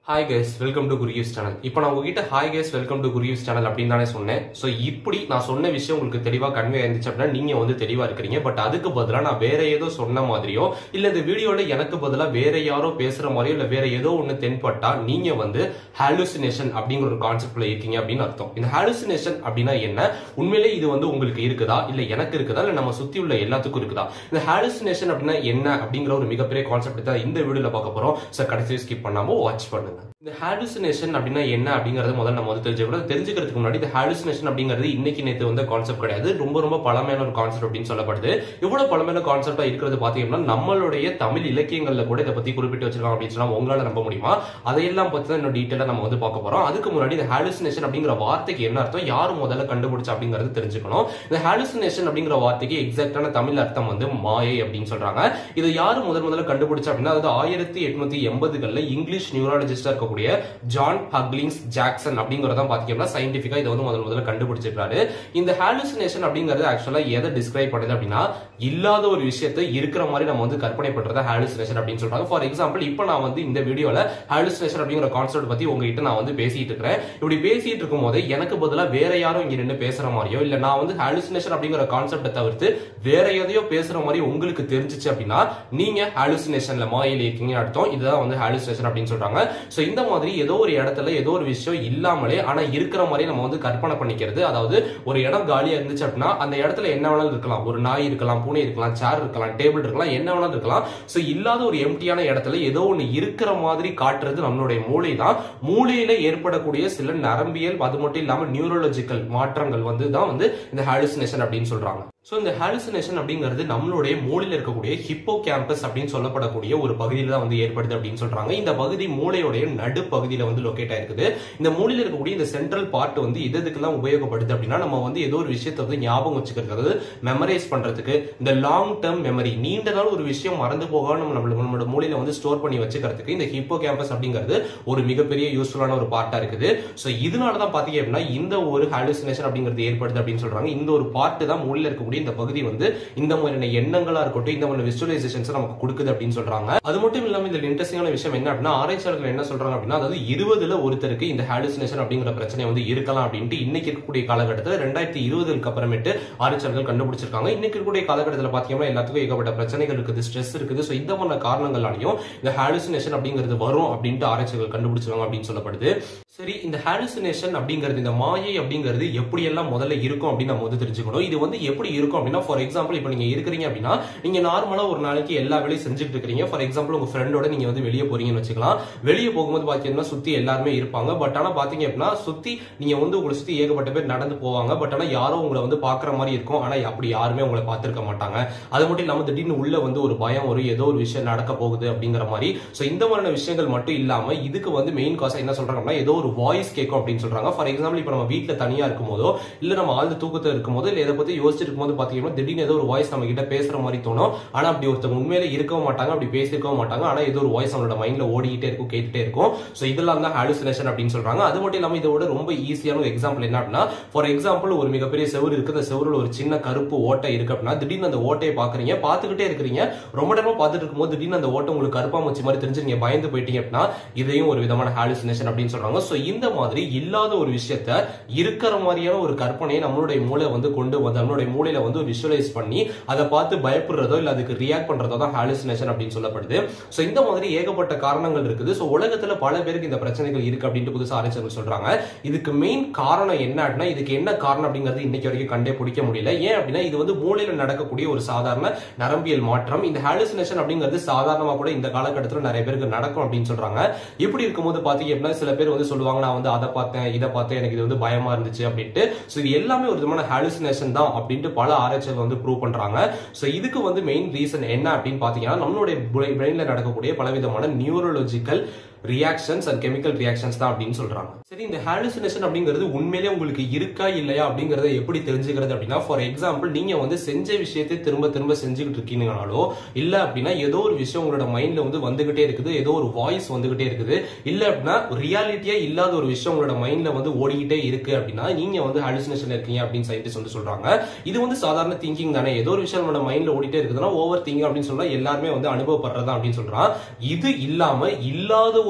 hi guys welcome to Guru's channel இப்போ நான் உங்ககிட்ட hi guys welcome to Guru's channel அப்படின்னு தானே சொன்னேன் ஸோ இப்படி நான் சொன்ன விஷயம் உங்களுக்கு தெளிவாக கன்வே இருந்துச்சு அப்படின்னா நீங்க வந்து தெளிவா இருக்கிறீங்க பட் அதுக்கு பதிலாக நான் வேற ஏதோ சொன்ன மாதிரியோ இல்ல இந்த வீடியோல எனக்கு பதிலாக வேற யாரோ பேசுற மாதிரியோ இல்ல வேற ஏதோ ஒன்று தென்பட்டா நீங்க வந்து ஹாலுசினேஷன் அப்படிங்கிற ஒரு கான்செப்ட்ல இருக்கீங்க அப்படின்னு அர்த்தம் இந்த ஹாலுசினேஷன் அப்படின்னா என்ன உண்மையிலே இது வந்து உங்களுக்கு இருக்குதா இல்ல எனக்கு இருக்குதா இல்ல நம்ம சுத்தி உள்ள எல்லாத்துக்கும் இருக்குதா இந்த ஹாலுசினேஷன் அப்படின்னா என்ன அப்படிங்கிற ஒரு மிகப்பெரிய கான்செப்ட் தான் இந்த வீடியோல பார்க்க போறோம் ஸோ கடைசி ஸ்கிப் பண்ணாம வாட்ச் பண்ணுங்க இந்த ஹாலுசினேஷன் அப்படின்னா என்ன அப்படிங்கறது முதல்ல நம்ம வந்து தெரிஞ்சுக்கணும் தெரிஞ்சுக்கிறதுக்கு முன்னாடி இந்த ஹாலுசினேஷன் அப்படிங்கிறது இன்னைக்கு நேற்று வந்து கான்செப்ட் கிடையாது ரொம்ப ரொம்ப பழமையான ஒரு கான்செப்ட் அப்படின்னு சொல்லப்படுது இவ்வளவு பழமையான கான்செப்டா இருக்கிறது பாத்தீங்கன்னா நம்மளுடைய தமிழ் இலக்கியங்கள்ல கூட இதை பத்தி குறிப்பிட்டு வச்சிருக்காங்க அப்படின்னு சொன்னா உங்களால நம்ப முடியுமா அதையெல்லாம் பத்தி தான் இன்னும் டீட்டெயிலா நம்ம வந்து பார்க்க போறோம் அதுக்கு முன்னாடி இந்த ஹாலுசினேஷன் அப்படிங்கிற வார்த்தைக்கு என்ன அர்த்தம் யார் முதல்ல கண்டுபிடிச்சா அப்படிங்கிறது தெரிஞ்சுக்கணும் இந்த ஹாலுசினேஷன் அப்படிங்கிற வார்த்தைக்கு எக்ஸாக்டான தமிழ் அர்த்தம் வந்து மாயை அப்படின்னு சொல்றாங்க இது யாரு முதல் முதல்ல கண்டுபிடிச்சா அப்படின்னா அதாவது ஆயிரத்தி எட்நூத்தி எண்பதுகள்ல இங்கிலீஷ் நியூராலஜிஸ்டா இருக்கக்கூடிய ஜான் ஹக்லிங்ஸ் ஜாக்சன் அப்படிங்கறத பாத்தீங்கன்னா சயின்டிபிக்கா இதை வந்து முதல் முதல்ல கண்டுபிடிச்சிருக்காரு இந்த ஹாலுசினேஷன் அப்படிங்கிறது ஆக்சுவலா எதை டிஸ்கிரைப் பண்ணுது அப்படின்னா இல்லாத ஒரு விஷயத்தை இருக்கிற மாதிரி நம்ம வந்து கற்பனை பண்றத ஹாலுசினேஷன் அப்படின்னு சொல்றாங்க ஃபார் எக்ஸாம்பிள் இப்போ நான் வந்து இந்த வீடியோல ஹாலுசினேஷன் அப்படிங்கிற கான்செப்ட் பத்தி உங்ககிட்ட நான் வந்து பேசிட்டு இருக்கிறேன் இப்படி பேசிட்டு இருக்கும் போது எனக்கு பதிலா வேற யாரும் இங்க நின்று பேசுற மாதிரியோ இல்ல நான் வந்து ஹாலுசினேஷன் அப்படிங்கிற கான்செப்டை தவிர்த்து வேற எதையோ பேசுற மாதிரி உங்களுக்கு தெரிஞ்சிச்சு அப்படின்னா நீங்க ஹாலுசினேஷன்ல மாயில் இருக்கீங்க அர்த்தம் இதுதான் வந்து ஹாலுசினேஷன் அப்படின்னு சொல்றாங்க சோ இந்த மாதிரி ஏதோ ஒரு இடத்துல ஏதோ ஒரு விஷயம் இல்லாமலே ஆனா இருக்கிற மாதிரி நம்ம வந்து கற்பனை பண்ணிக்கிறது அதாவது ஒரு இடம் காலியா இருந்துச்சு அப்படின்னா அந்த இடத்துல என்ன வேணாலும் இருக்கலாம் ஒரு நாய் இருக்கலாம் பூனை இருக்கலாம் சேர் இருக்கலாம் டேபிள் இருக்கலாம் என்ன வேணாலும் இருக்கலாம் சோ இல்லாத ஒரு எம்டியான இடத்துல ஏதோ ஒண்ணு இருக்கிற மாதிரி காட்டுறது நம்மளுடைய மூளை தான் மூளையில ஏற்படக்கூடிய சில நரம்பியல் அது மட்டும் இல்லாம நியூரோலஜிக்கல் மாற்றங்கள் வந்து தான் வந்து இந்த ஹாலுசினேஷன் அப்படின்னு சொல்றாங்க ஸோ இந்த ஹாலுசினேஷன் அப்படிங்கிறது நம்மளுடைய மூளையில் இருக்கக்கூடிய ஹிப்போ கேம்பஸ் அப்படின்னு சொல்லப்படக்கூடிய ஒரு பகுதியில் தான் வந்து ஏற்படுது அப்படின்னு சொல்றாங்க இந்த பகுதி மூளையோடைய நடுப்பகுதியில் வந்து லொக்கேட் ஆயிருக்குது இந்த மூளையில் இருக்கக்கூடிய இந்த சென்ட்ரல் பார்ட் வந்து எது எதுக்கெல்லாம் உபயோகப்படுது அப்படின்னா நம்ம வந்து ஏதோ ஒரு விஷயத்தை வந்து ஞாபகம் வச்சுக்கிறது அதாவது மெமரைஸ் பண்றதுக்கு இந்த லாங் டேர்ம் மெமரி நீண்ட நாள் ஒரு விஷயம் மறந்து போகாம நம்ம நம்மளோட நம்மளோட மூளையில வந்து ஸ்டோர் பண்ணி வச்சுக்கிறதுக்கு இந்த ஹிப்போ கேம்பஸ் அப்படிங்கிறது ஒரு மிகப்பெரிய யூஸ்ஃபுல்லான ஒரு பார்ட்டா இருக்குது ஸோ இதனால தான் பாத்தீங்க அப்படின்னா இந்த ஒரு ஹாலுசினேஷன் அப்படிங்கிறது ஏற்படுது அப்படின்னு சொல்றாங்க இந்த ஒரு பார்ட் தான் மூளையில் இருக்கக்கூடிய இந்த பகுதி வந்து இந்த மாதிரியான எண்ணங்களா இருக்கட்டும் இந்த மாதிரி விசுவலைசேஷன்ஸ் நமக்கு கொடுக்குது அப்படின்னு சொல்றாங்க அது மட்டும் இல்லாம இதுல இன்ட்ரெஸ்டிங்கான விஷயம் என்ன அப்படின்னா ஆராய்ச்சியாளர்கள் என்ன சொல்றாங்க அப்படின்னா அதாவது இருபதுல ஒருத்தருக்கு இந்த ஹாலுசினேஷன் அப்படிங்கிற பிரச்சனை வந்து இருக்கலாம் அப்படின்ட்டு இன்னைக்கு இருக்கக்கூடிய காலகட்டத்தில் ரெண்டாயிரத்தி இருபதுக்கு அப்புறமேட்டு ஆராய்ச்சியாளர்கள் கண்டுபிடிச்சிருக்காங்க இன்னைக்கு இருக்கக்கூடிய காலகட்டத்தில் பாத்தீங்கன்னா எல்லாத்துக்கும் ஏகப்பட்ட பிரச்சனைகள் இருக்குது ஸ்ட்ரெஸ் இருக்குது ஸோ இந்த மாதிரி காரணங்களாலையும் இந்த ஹாலுசினேஷன் அப்படிங்கிறது வரும் அப்படின்ட்டு ஆராய்ச்சிகள் கண்டுபிடிச்சிருக்காங்க அப்படின்னு சொல்லப்படுது சரி இந்த ஹாலுசினேஷன் அப்படிங்கிறது இந்த மாயை அப்படிங்கிறது எப்படி எல்லாம் முதல்ல இருக்கும் அப்படின்னு நம்ம வந்து தெரிஞ்சுக்கணும் இது வந்து எப்படி இருக்கும் அப்படின்னா ஃபார் எக்ஸாம்பிள் இப்போ நீங்க இருக்கிறீங்க அப்படின்னா நீங்க நார்மலா ஒரு நாளைக்கு எல்லா வேலையும் செஞ்சுட்டு இருக்கீங்க ஃபார் எக்ஸாம்பிள் உங்க ஃப்ரெண்டோட நீங்க வந்து வெளியே போறீங்கன்னு வச்சுக்கலாம் வெளியே போகும்போது பாத்தீங்கன்னா சுத்தி எல்லாருமே இருப்பாங்க பட் ஆனா பாத்தீங்க அப்படின்னா சுத்தி நீங்க வந்து உங்களை சுத்தி ஏகப்பட்ட பேர் நடந்து போவாங்க பட் ஆனா யாரோ உங்களை வந்து பாக்குற மாதிரி இருக்கும் ஆனா அப்படி யாருமே உங்களை பார்த்திருக்க மாட்டாங்க அது மட்டும் இல்லாம திடீர்னு உள்ள வந்து ஒரு பயம் ஒரு ஏதோ ஒரு விஷயம் நடக்க போகுது அப்படிங்கிற மாதிரி சோ இந்த மாதிரியான விஷயங்கள் மட்டும் இல்லாம இதுக்கு வந்து மெயின் காசா என்ன சொல்றாங்கன்னா ஏதோ ஒரு வாய்ஸ் கேட்கும் அப்படின்னு சொல்றாங்க ஃபார் எக்ஸாம்பிள் இப்போ நம்ம வீட்டுல தனியா இருக்கும் போதோ இல்ல நம்ம ஆழ்ந்த தூக்கத்துல இருக்கும் போதோ இல்ல இதை பத்தி யோசிச்சிட்டு இருக்கும்போது பாத்தீங்கன்னா திடீர்னு ஏதோ ஒரு வாய்ஸ் நம்ம கிட்ட பேசுற மாதிரி தோணும் ஆனா அப்படி ஒருத்தவங்க உண்மையில இருக்கவும் மாட்டாங்க அப்படி பேசிருக்கவும் மாட்டாங்க ஆனா ஏதோ ஒரு வாய்ஸ் அவங்களோட மைண்ட்ல ஓடிக்கிட்டே இருக்கும் கேட்டுட்டே இருக்கும் சோ இதெல்லாம் தான் ஹாலுசினேஷன் அப்படின்னு சொல்றாங்க அது மட்டும் இல்லாம இதோட ரொம்ப ஈஸியான ஒரு எக்ஸாம்பிள் என்ன அப்படின்னா ஃபார் எக்ஸாம்பிள் ஒரு மிகப்பெரிய செவுரு இருக்கு அந்த செவுருல ஒரு சின்ன கருப்பு ஓட்டை இருக்கு அப்படின்னா திடீர்னு அந்த ஓட்டையை பாக்குறீங்க பாத்துக்கிட்டே இருக்கிறீங்க ரொம்ப நேரமா பார்த்துட்டு இருக்கும்போது திடீர்னு அந்த ஓட்டை உங்களுக்கு கருப்பாமூச்சி மாதிரி தெரிஞ்சு நீங்க பயந்து போயிட்டீங்க அப்படின்னா இதையும் ஒரு விதமான ஹாலுசினேஷன் அப்படின்னு சொல்றாங்க சோ இந்த மாதிரி இல்லாத ஒரு விஷயத்த இருக்கிற மாதிரியான ஒரு கற்பனையை நம்மளுடைய மூளை வந்து கொண்டு வந்து நம்மளுடைய மூளையில வந்து விஷுவலைஸ் பண்ணி அதை பார்த்து பயப்படுறதோ இல்ல அதுக்கு ரியாக்ட் பண்றதோ தான் ஹாலுசினேஷன் அப்படின்னு சொல்லப்படுது சோ இந்த மாதிரி ஏகப்பட்ட காரணங்கள் இருக்குது சோ உலகத்துல பல பேருக்கு இந்த பிரச்சனைகள் இருக்கு அப்படின்ட்டு புதுசா ஆராய்ச்சிகள் சொல்றாங்க இதுக்கு மெயின் காரணம் என்ன அப்படின்னா இதுக்கு என்ன காரணம் அப்படிங்கிறது இன்னைக்கு வரைக்கும் கண்டே பிடிக்க முடியல ஏன் அப்படின்னா இது வந்து மூளையில நடக்கக்கூடிய ஒரு சாதாரண நரம்பியல் மாற்றம் இந்த ஹாலுசினேஷன் அப்படிங்கிறது சாதாரணமா கூட இந்த காலகட்டத்தில் நிறைய பேருக்கு நடக்கும் அப்படின்னு சொல்றாங்க இப்படி இருக்கும்போது பாத்தீங்க அப்படின்னா சில பேர் வந்து சொல்லுவாங்க நான் வந்து அதை பார்த்தேன் இதை பார்த்தேன் எனக்கு இது வந்து பயமா இருந்துச்சு அப்படின்ட்டு சோ இது எல்லாமே ஒரு விதமான ஹாலுசினேஷன் தான் அப்படின்ட்டு பல ஆராய்ச்சிகள் வந்து ப்ரூவ் பண்றாங்க சோ இதுக்கு வந்து மெயின் ரீசன் என்ன அப்படின்னு பாத்தீங்கன்னா நம்மளுடைய பிரெயின்ல நடக்கக்கூடிய பலவிதமான neurological reactions and chemical reactions தான் அப்படின்னு சொல்றாங்க சரி இந்த ஹாலுசினேஷன் அப்படிங்கிறது உண்மையிலே உங்களுக்கு இருக்கா இல்லையா அப்படிங்கறத எப்படி தெரிஞ்சுக்கிறது அப்படின்னா ஃபார் எக்ஸாம்பிள் நீங்க வந்து செஞ்ச விஷயத்தை திரும்ப திரும்ப செஞ்சுக்கிட்டு இருக்கீங்கனாலோ இல்ல அப்படின்னா ஏதோ ஒரு விஷயம் உங்களோட மைண்ட்ல வந்து வந்துகிட்டே இருக்குது ஏதோ ஒரு வாய்ஸ் வந்துகிட்டே இருக்குது இல்ல அப்படின்னா ரியாலிட்டியா இல்லாத ஒரு விஷயம் உங்களோட மைண்ட்ல வந்து ஓடிக்கிட்டே இருக்கு அப்படின்னா நீங்க வந்து ஹாலுசினேஷன் இருக்கீங்க அப்படின்னு சயின்டிஸ்ட் வந்து சொல்றாங்க இது வந்து சாதாரண திங்கிங் தானே ஏதோ ஒரு விஷயம் நம்மளோட மைண்ட்ல ஓடிட்டே இருக்குதுன்னா ஓவர் திங்கிங் அப்படின்னு சொன்னா எல்லாருமே வந்து அனுபவப்படுறதா அப்படின்னு சொல்றான் இது இல்லாம இல்லாத ஒரு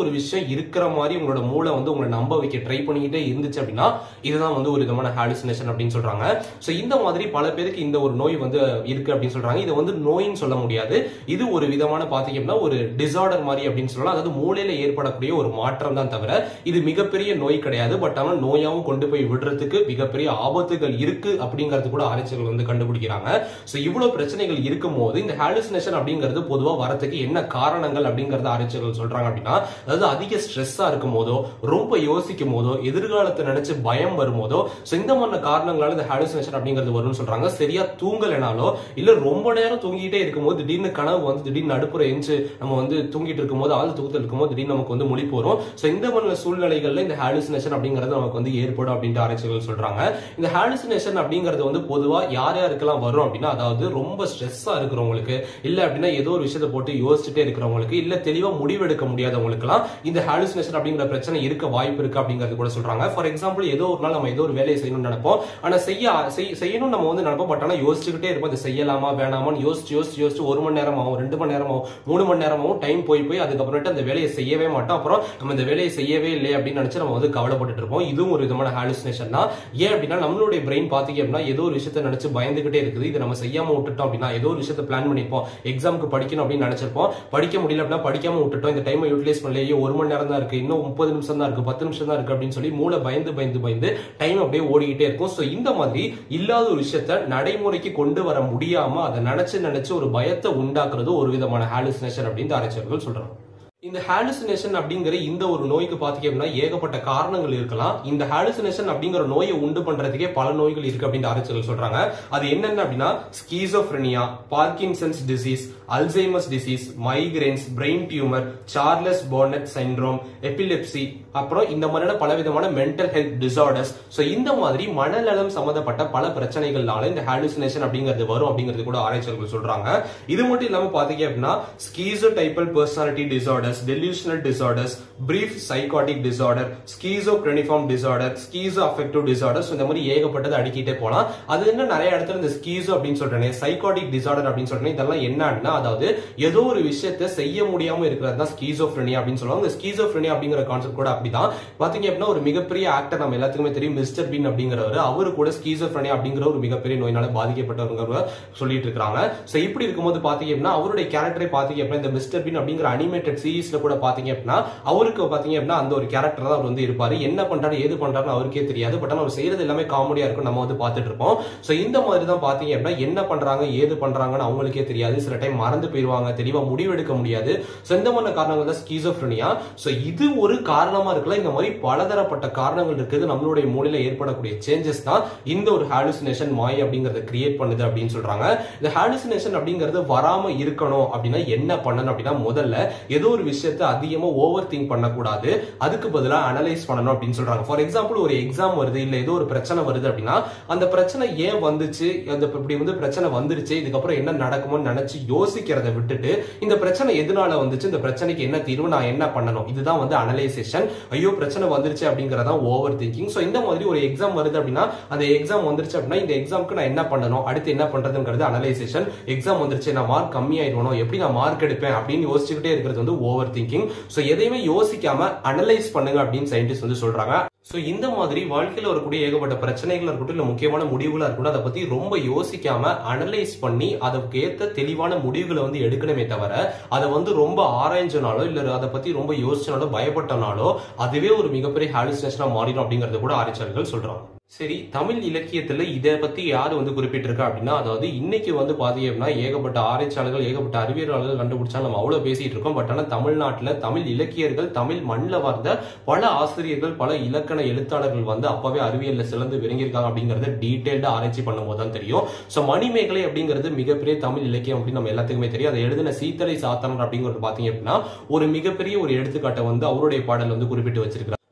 ஒரு விஷயம் இருக்கிற மாதிரி உங்களோட மூளை வந்து உங்களை நம்ப வைக்க ட்ரை பண்ணிக்கிட்டே இருந்துச்சு அப்படின்னா இதுதான் வந்து ஒரு விதமான ஹாலுசினேஷன் அப்படின்னு சொல்றாங்க ஸோ இந்த மாதிரி பல பேருக்கு இந்த ஒரு நோய் வந்து இருக்கு அப்படின்னு சொல்றாங்க இதை வந்து நோயின்னு சொல்ல முடியாது இது ஒரு விதமான பாத்தீங்கன்னா ஒரு டிசார்டர் மாதிரி அப்படின்னு சொல்லலாம் அதாவது மூளையில ஏற்படக்கூடிய ஒரு மாற்றம் தான் தவிர இது மிகப்பெரிய நோய் கிடையாது பட் ஆனால் நோயாவும் கொண்டு போய் விடுறதுக்கு மிகப்பெரிய ஆபத்துகள் இருக்கு அப்படிங்கிறது கூட ஆராய்ச்சிகள் வந்து கண்டுபிடிக்கிறாங்க ஸோ இவ்வளவு பிரச்சனைகள் இருக்கும் போது இந்த ஹாலுசினேஷன் அப்படிங்கிறது பொதுவாக வரதுக்கு என்ன காரணங்கள் அப்படிங்கறத ஆராய்ச்சிகள் சொல்றாங்க அப்படின்னா அதாவது அதிக ஸ்ட்ரெஸ்ஸா இருக்கும் போதோ ரொம்ப யோசிக்கும் போதோ எதிர்காலத்தை நினைச்சு பயம் வரும்போதோ ஸோ இந்த மாதிரி காரணங்களால இந்த ஹாலுசினேஷன் அப்படிங்கிறது வரும்னு சொல்றாங்க சரியா தூங்கலைனாலோ இல்ல ரொம்ப நேரம் தூங்கிட்டே இருக்கும்போது திடீர்னு கனவு வந்து திடீர்னு நடுப்புற எஞ்சி நம்ம வந்து தூங்கிட்டு இருக்கும்போது ஆள் தூக்கத்தில் இருக்கும்போது திடீர்னு நமக்கு வந்து முழிப்பு வரும் ஸோ இந்த மாதிரி சூழ்நிலைகள்ல இந்த ஹாலுசினேஷன் அப்படிங்கிறது நமக்கு வந்து ஏற்படும் அப்படின்ட்டு ஆராய்ச்சிகள் சொல்றாங்க இந்த ஹாலுசினேஷன் அப்படிங்கிறது வந்து பொதுவா யார் யாருக்கெல்லாம் வரும் அப்படின்னா அதாவது ரொம்ப ஸ்ட்ரெஸ்ஸா இருக்கிறவங்களுக்கு இல்ல அப்படின்னா ஏதோ ஒரு விஷயத்தை போட்டு யோசிச்சுட்டே இருக்கிறவங்களுக்கு இல்ல தெளிவா முடிவெடுக்க முடியாதவங்களுக்குலாம் இந்த ஹாலுசினேஷன் அப்படிங்கிற பிரச்சனை இருக்க வாய்ப்பு இருக்கு அப்படிங்கிறது கூட சொல்றாங்க ஃபார் எக்ஸாம்பிள் ஏதோ ஒரு நாள் நம்ம ஏதோ ஒரு வேலையை செய்யணும்னு நினைப்போம் ஆனா செய்ய செய்- செய்யணும்னு நம்ம வந்து நினைப்போம் பட் ஆனா யோசிச்சுக்கிட்டே இருப்போம் அதை செய்யலாமா வேணாமான்னு யோசிச்சு யோசிச்சு யோசிச்சு ஒரு மணி நேரம் ஆகும் ரெண்டு மணி நேரம் ஆகும் மூணு மணி நேரமாகவும் டைம் போய் போய் அதுக்கப்புறமேட்டு அந்த வேலையை செய்யவே மாட்டோம் அப்புறம் நம்ம இந்த வேலையை செய்யவே இல்லை அப்படின்னு நினைச்சு நம்ம வந்து கவலைப்பட்டுட்டு இருப்போம் இதுவும் ஒரு விதமான ஹாலுசினேஷன் தான் ஏன் அப்படின்னா நம்மளுடைய பிரெயின் பாத்தீங்க அப்படின்னா ஏதோ ஒரு விஷயத்தை நினைச்சு பயந்துகிட்டே இருக்குது இதை நம்ம செய்யாம விட்டுட்டோம் அப்படின்னா ஏதோ ஒரு விஷயத்தை பிளான் பண்ணிப்போம் எக்ஸாமுக்கு படிக்கணும் அப்படின்னு நினைச்சிருப்போம் படிக்க முடியல அப்படின்னா படிக்காம விட்டுட்டோம் இந்த டைமை யூட்டிலைஸ் பண்ணல ஐயோ ஒரு மணி நேரம் தான் இருக்கு இன்னும் முப்பது நிமிஷம் தான் இருக்கு பத்து நிமிஷம் தான் இருக்கு அப்படின்னு சொல்லி மூளை பயந்து பயந்து பயந்து டைம் அப்படியே ஓடிக்கிட்டே இருக்கும் ஸோ இந்த மாதிரி இல்லாத ஒரு விஷயத்த நடைமுறைக்கு கொண்டு வர முடியாம அதை நினைச்சு நினைச்சு ஒரு பயத்தை உண்டாக்குறது ஒரு விதமான ஹாலுசினேஷன் அப்படின்னு ஆராய்ச்சியாளர்கள் சொல்றாங்க இந்த ஹாலுசினேஷன் அப்படிங்கிற இந்த ஒரு நோய்க்கு பாத்தீங்க அப்படின்னா ஏகப்பட்ட காரணங்கள் இருக்கலாம் இந்த ஹாலுசினேஷன் அப்படிங்கிற நோயை உண்டு பண்றதுக்கே பல நோய்கள் இருக்கு அப்படின்னு ஆராய்ச்சிகள் சொல்றாங்க அது என்னென்ன அப்படின்னா schizophrenia Parkinson's disease Alzheimer's disease migraines brain tumour Charles Bonnet syndrome epilepsy அப்புறம் இந்த மாதிரியான பலவிதமான மென்டல் ஹெல்த் டிசார்டர்ஸ் ஸோ இந்த மாதிரி மனநலம் சம்பந்தப்பட்ட பல பிரச்சனைகள்னால இந்த ஹாலுசினேஷன் அப்படிங்கிறது வரும் அப்படிங்கிறது கூட ஆராய்ச்சியாளர்கள் சொல்றாங்க இது மட்டும் இல்லாம பாத்தீங்க அப்படின்னா schizotypal personality disorders delusional disorders brief psychotic disorder schizophreniform disorder schizoaffective disorders இந்த மாதிரி ஏகப்பட்டது அடிக்கிட்டே போலாம் அது என்ன நிறைய இடத்துல இந்த ஸ்கீசோ அப்படின்னு சொல்றேன் சைக்காட்டிக் டிசார்டர் அப்படின்னு சொல்றேன் இதெல்லாம் என்னன்னா அதாவது ஏதோ ஒரு விஷயத்தை செய்ய முடியாம இருக்கிறது தான் ஸ்கீசோஃப்ரெனியா அப்படின்னு சொல்லுவாங்க இந்த ஸ்கீசோஃப்ரெனியா அப்படிங்கிற கான்செப்ட் கூட அப்படிதான் பாத்தீங்க அப்படின்னா ஒரு மிகப்பெரிய ஆக்டர் நம்ம எல்லாத்துக்குமே தெரியும் மிஸ்டர் பீன் அப்படிங்கிறவர் அவரு கூட ஸ்கீசோஃப்ரெனியா அப்படிங்கிற ஒரு மிகப்பெரிய நோயினால பாதிக்கப்பட்டவங்க சொல்லிட்டு இருக்காங்க சோ இப்படி இருக்கும்போது பாத்தீங்க அப்படின்னா அவருடைய கேரக்டரை பாத்தீங்க அப்படின்னா இந்த மிஸ்டர் பீன் அப்படிங்கிற அனிமேட்டட் சீரீஸ்ல கூட பாத்தீங்க அப்படின்னா அவருக்கு பாத்தீங்க அப்படின்னா அந்த ஒரு கேரக்டர் தான் அவர் வந்து இருப்பாரு என்ன பண்றாரு ஏது பண்றாருன்னு அவருக்கே தெரியாது பட் ஆனா அவர் செய்யறது எல்லாமே காமெடியா இருக்கும் நம்ம வந்து பாத்துட்டு இருப்போம் சோ இந்த மாதிரி தான் பாத்தீங்க அப்படின்னா என்ன பண்றாங்க ஏது பண்றாங்கன்னு அவங்களுக்கே தெரியாது சில டைம் மறந்து போயிருவாங்க தெளிவா முடிவெடுக்க முடியாது சோ இந்த மாதிரி காரணங்கள் தான் ஸ்கீசோஃப்ரெனியா சோ இது ஒரு காரணமா இருக்கலாம் இந்த மாதிரி பலதரப்பட்ட காரணங்கள் இருக்குது நம்மளுடைய மூளையில ஏற்படக்கூடிய சேஞ்சஸ் தான் இந்த ஒரு ஹாலுசினேஷன் மாய் அப்படிங்கறத கிரியேட் பண்ணுது அப்படின்னு சொல்றாங்க இந்த ஹாலுசினேஷன் அப்படிங்கிறது வராம இருக்கணும் அப்படின்னா என்ன பண்ணணும் அப்படின்னா முதல்ல ஏதோ ஒரு விஷயத்தை அதிகமா ஓவர் திங்க் பண்ணக்கூடாது அதுக்கு பதிலா அனலைஸ் பண்ணணும் அப்படின்னு சொல்றாங்க ஃபார் எக்ஸாம்பிள் ஒரு எக்ஸாம் வருது இல்ல ஏதோ ஒரு பிரச்சனை வருது அப்படின்னா அந்த பிரச்சனை ஏன் வந்துச்சு அந்த இப்படி வந்து பிரச்சனை வந்துருச்சு இதுக்கப்புறம் என்ன நடக்குமோன்னு நினைச்சு யோசிக்கிறத விட்டுட்டு இந்த பிரச்சனை எதனால வந்துச்சு இந்த பிரச்சனைக்கு என்ன தீர்வு நான் என்ன பண்ணணும் இதுதான் வந்து அனலைசேஷன் ஐயோ பிரச்சனை வந்துருச்சு அப்படிங்கறதான் ஓவர் திங்கிங் சோ இந்த மாதிரி ஒரு எக்ஸாம் வருது அப்படின்னா அந்த எக்ஸாம் வந்துருச்சு அப்படின்னா இந்த எக்ஸாம்க்கு நான் என்ன பண்ணணும் அடுத்து என்ன பண்றதுங்கிறது அனலைசேஷன் எக்ஸாம் வந்துருச்சு நான் மார்க் கம்மி ஆயிடுவணும் எப்படி நான் மார்க் எடுப்பேன் அப்படின்னு யோசிச்சுக்கிட்டே இருக்கிறது வந்து ஓவர் திங்கிங் சோ எதையுமே யோசிக்காம அனலைஸ் பண்ணுங்க அப்படின்னு சயின்டிஸ்ட் வந்து சொல்றாங்க சோ இந்த மாதிரி வாழ்க்கையில வரக்கூடிய ஏகப்பட்ட பிரச்சனைகள் இருக்கட்டும் இல்ல முக்கியமான முடிவுகளா இருக்கட்டும் அதை பத்தி ரொம்ப யோசிக்காம அனலைஸ் பண்ணி அதுக்கு ஏத்த தெளிவான முடிவுகளை வந்து எடுக்கணுமே தவிர அதை வந்து ரொம்ப ஆராய்ஞ்சனாலோ இல்ல அதை பத்தி ரொம்ப யோசிச்சனாலோ பயப்பட்டனாலோ அதுவே ஒரு மிகப்பெரிய ஹாலுசினேஷனா மாறிடும் அப்படிங்கறது கூட ஆராய்ச்சியாளர்கள் சொல்றாங்க சரி தமிழ் இலக்கியத்துல இதை பத்தி யாரு வந்து குறிப்பிட்டிருக்கா அப்படின்னா அதாவது இன்னைக்கு வந்து பாத்தீங்க அப்படின்னா ஏகப்பட்ட ஆராய்ச்சியாளர்கள் ஏகப்பட்ட அறிவியலாளர்கள் கண்டுபிடிச்சா நம்ம அவ்வளவு பேசிட்டு இருக்கோம் பட் ஆனா தமிழ்நாட்டுல தமிழ் இலக்கியர்கள் தமிழ் மண்ணில் வந்த பல ஆசிரியர்கள் பல இலக்கண எழுத்தாளர்கள் வந்து அப்பவே அறிவியல்ல சிறந்து விளங்கியிருக்காங்க அப்படிங்கறத டீடைல்டா ஆராய்ச்சி பண்ணும்போது தான் தெரியும் சோ மணிமேகலை அப்படிங்கிறது மிகப்பெரிய தமிழ் இலக்கியம் அப்படின்னு நம்ம எல்லாத்துக்குமே தெரியும் அதை எழுதின சீத்தலை சாத்தனர் அப்படிங்கிறது பாத்தீங்க அப்படின்னா ஒரு மிகப்பெரிய ஒரு எடுத்துக்காட்டை வந்து அவருடைய பாடல் வந்து குறிப்பிட்டு வச்சிருக்கிறார்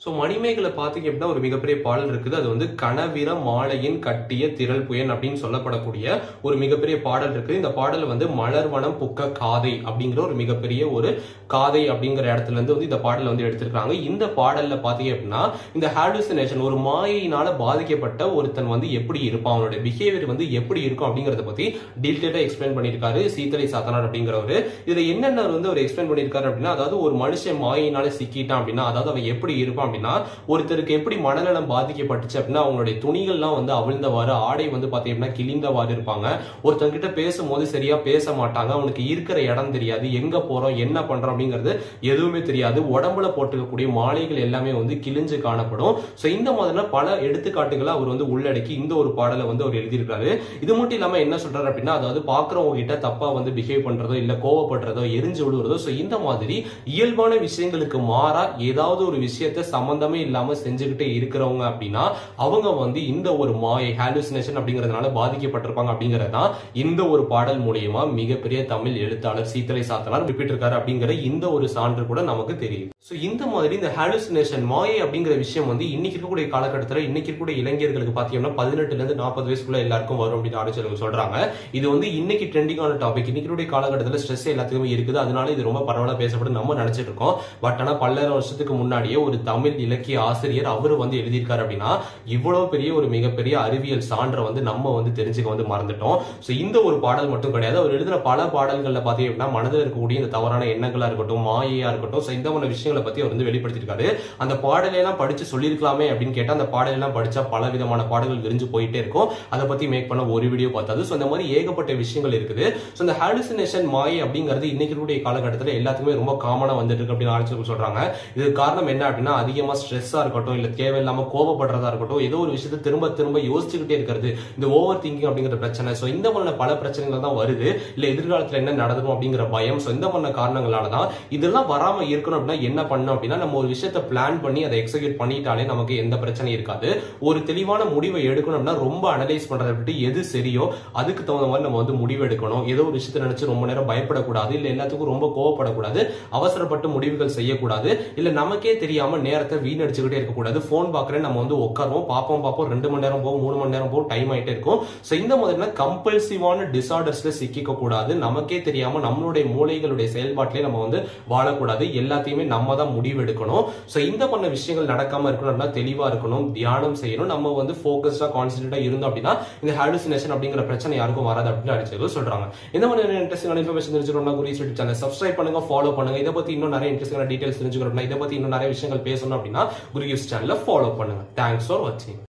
ஸோ மணிமேகலை பார்த்தீங்க அப்படின்னா ஒரு மிகப்பெரிய பாடல் இருக்குது அது வந்து கனவிர மாலையின் கட்டிய திரள் புயன் அப்படின்னு சொல்லப்படக்கூடிய ஒரு மிகப்பெரிய பாடல் இருக்குது இந்த பாடல் வந்து மலர்வனம் புக்க காதை அப்படிங்கிற ஒரு மிகப்பெரிய ஒரு காதை அப்படிங்கிற இடத்துல இருந்து வந்து இந்த பாடல் வந்து எடுத்திருக்காங்க இந்த பாடல்ல பார்த்தீங்க அப்படின்னா இந்த ஹாலுசினேஷன் ஒரு மாயினால பாதிக்கப்பட்ட ஒருத்தன் வந்து எப்படி இருப்பான் அவனோட பிஹேவியர் வந்து எப்படி இருக்கும் அப்படிங்கறத பத்தி டீட்டெயிலா எக்ஸ்பிளைன் பண்ணியிருக்காரு சீத்தலை சாத்தனார் அப்படிங்கிறவரு இதுல என்னென்ன வந்து அவர் எக்ஸ்பிளைன் பண்ணியிருக்காரு அப்படின்னா அதாவது ஒரு மனுஷன் மாயினால சிக்கிட்டான் அப்படின்னா அதாவது அவன் எப்படி இருப்பான் அப்படின்னா ஒருத்தருக்கு எப்படி மனநலம் பாதிக்கப்பட்டுச்சு அப்படின்னா அவங்களுடைய துணிகள்லாம் வந்து அவிழ்ந்தவாறு ஆடை வந்து பாத்தீங்கன்னா கிழிந்தவாறு இருப்பாங்க ஒருத்தங்கிட்ட பேசும்போது சரியா பேச மாட்டாங்க அவனுக்கு இருக்கிற இடம் தெரியாது எங்க போறோம் என்ன பண்றோம் அப்படிங்கிறது எதுவுமே தெரியாது உடம்புல போட்டுக்கக்கூடிய மாலைகள் எல்லாமே வந்து கிழிஞ்சு காணப்படும் சோ இந்த மாதிரியான பல எடுத்துக்காட்டுகளை அவர் வந்து உள்ளடக்கி இந்த ஒரு பாடலை வந்து அவர் எழுதியிருக்காரு இது மட்டும் இல்லாம என்ன சொல்றாரு அப்படின்னா அதாவது பாக்குறவங்க கிட்ட தப்பா வந்து பிஹேவ் பண்றதோ இல்ல கோவப்படுறதோ எரிஞ்சு விடுவதோ சோ இந்த மாதிரி இயல்பான விஷயங்களுக்கு மாறா ஏதாவது ஒரு விஷயத்த சம்பந்தமே இல்லாம செஞ்சுக்கிட்டே இருக்கிறவங்க அப்படின்னா அவங்க வந்து இந்த ஒரு மாயை ஹாலுசினேஷன் அப்படிங்கறதுனால பாதிக்கப்பட்டிருப்பாங்க அப்படிங்கறதுதான் இந்த ஒரு பாடல் மூலியமா மிகப்பெரிய தமிழ் எழுத்தாளர் சீத்தலை சாத்தனார் குறிப்பிட்டிருக்காரு அப்படிங்கிற இந்த ஒரு சான்று கூட நமக்கு தெரியுது சோ இந்த மாதிரி இந்த ஹாலுசினேஷன் மாயை அப்படிங்கிற விஷயம் வந்து இன்னைக்கு இருக்கக்கூடிய காலகட்டத்தில் இன்னைக்கு இருக்கக்கூடிய இளைஞர்களுக்கு பாத்தீங்கன்னா பதினெட்டுல இருந்து நாற்பது வயசுக்குள்ள எல்லாருக்கும் வரும் அப்படின்னு ஆலோசனை சொல்றாங்க இது வந்து இன்னைக்கு ட்ரெண்டிங்கான டாபிக் இன்னைக்கு இருக்கக்கூடிய காலகட்டத்தில் ஸ்ட்ரெஸ் எல்லாத்துக்குமே இருக்குது அதனால இது ரொம்ப பரவலா பேசப்படும் நம்ம நினைச்சிட்டு இருக்கோம் பட் ஆனா பல்லாயிரம் வருஷத்துக்கு முன்னாடியே ஒரு தமிழ் இலக்கிய ஆசிரியர் அவரு வந்து எழுதியிருக்காரு அப்படின்னா இவ்வளவு பெரிய ஒரு மிகப்பெரிய அறிவியல் சான்றை வந்து நம்ம வந்து தெரிஞ்சுக்க வந்து மறந்துட்டோம் சோ இந்த ஒரு பாடல் மட்டும் கிடையாது அவர் எழுதின பல பாடல்கள்ல பாத்தீங்க அப்படின்னா மனதில் இருக்கக்கூடிய இந்த தவறான எண்ணங்களா இருக்கட்டும் மாயையா இருக்கட்டும் so இந்த மாதிரி விஷயங்களை பத்தி அவர் வந்து வெளிப்படுத்தியிருக்காரு அந்த பாடலை எல்லாம் படிச்சு சொல்லியிருக்கலாமே அப்படின்னு கேட்டா அந்த பாடலை எல்லாம் படிச்சா பல விதமான பாடல்கள் விரிஞ்சு போயிட்டே இருக்கும் அதை பத்தி மேக் பண்ண ஒரு வீடியோ பார்த்தாது சோ இந்த மாதிரி ஏகப்பட்ட விஷயங்கள் இருக்குது சோ இந்த ஹாலுசினேஷன் மாயை அப்படிங்கிறது இன்னைக்கு இருக்கக்கூடிய காலகட்டத்தில் எல்லாத்துக்குமே ரொம்ப காமனா வந்துட்டு இருக்கு அப்படின்னு ஆலோசனை சொல்றாங்க இது காரணம் என்ன அப்படின்னா அதிகமா ஸ்ட்ரெஸ்ஸா இருக்கட்டும் இல்ல தேவையில்லாம கோபப்படுறதா இருக்கட்டும் ஏதோ ஒரு விஷயத்தை திரும்ப திரும்ப யோசிச்சுக்கிட்டே இருக்கிறது இந்த ஓவர் திங்கிங் அப்படிங்கிற பிரச்சனை சோ இந்த மாதிரி பல பிரச்சனைகள் தான் வருது இல்ல எதிர்காலத்துல என்ன நடக்கும் அப்படிங்கிற பயம் சோ இந்த மாதிரி காரணங்களால தான் இதெல்லாம் வராம இருக்கணும் அப்படின்னா என்ன பண்ணணும் அப்படின்னா நம்ம ஒரு விஷயத்த பிளான் பண்ணி அதை எக்ஸிக்யூட் பண்ணிட்டாலே நமக்கு எந்த பிரச்சனையும் இருக்காது ஒரு தெளிவான முடிவை எடுக்கணும் அப்படின்னா ரொம்ப அனலைஸ் பண்றதை விட்டு எது சரியோ அதுக்கு தகுந்த மாதிரி நம்ம வந்து முடிவு எடுக்கணும் ஏதோ ஒரு விஷயத்தை நினைச்சு ரொம்ப நேரம் பயப்படக்கூடாது இல்ல எல்லாத்துக்கும் ரொம்ப கோவப்படக்கூடாது அவசரப்பட்டு முடிவுகள் செய்யக்கூடாது இல்ல நமக்கே தெரியாம நேரத்தை வீணடிச்சுக்கிட்டே இருக்கக்கூடாது போன் பாக்குறேன் நம்ம வந்து உட்காருவோம் பார்ப்போம் பார்ப்போம் ரெண்டு மணி நேரம் போகும் மூணு மணி நேரம் போகும் டைம் ஆயிட்டே இருக்கும் சோ இந்த மாதிரினா கம்பல்சிவான டிசார்டர்ஸ்ல சிக்கிக்க கூடாது நமக்கே தெரியாம நம்மளுடைய மூளைகளுடைய செயல்பாட்டிலே நம்ம வந்து வாழக்கூடாது எல்லாத்தையுமே நம்ம தான் முடிவு எடுக்கணும் சோ இந்த பண்ண விஷயங்கள் நடக்காம இருக்கணும் அப்படின்னா தெளிவா இருக்கணும் தியானம் செய்யணும் நம்ம வந்து போக்கஸ்டா கான்சென்ட்ரேட்டா இருந்தோம் அப்படின்னா இந்த ஹாலுசினேஷன் அப்படிங்கிற பிரச்சனை யாருக்கும் வராது அப்படின்னு அடிச்சது சொல்றாங்க இந்த மாதிரி இன்ட்ரெஸ்டிங்கான இன்ஃபர்மேஷன் தெரிஞ்சுக்கணும்னா குறி யூடியூப் சேனல் சப்ஸ்கிரைப் பண்ணுங்க ஃபாலோ பண்ணுங்க இதை பத்தி இன்னும் நிறைய இன்ட்ரெஸ்டிங்கான டீடைல்ஸ் தெரிஞ்சுக்கணும்னா இதை பத்தி இன்னும் நிறைய விஷயங்கள் பேசணும் அப்படின்னா குரு யூஸ் சேனலை ஃபாலோ பண்ணுங்க தேங்க்ஸ் ஃபார் வாட்சிங்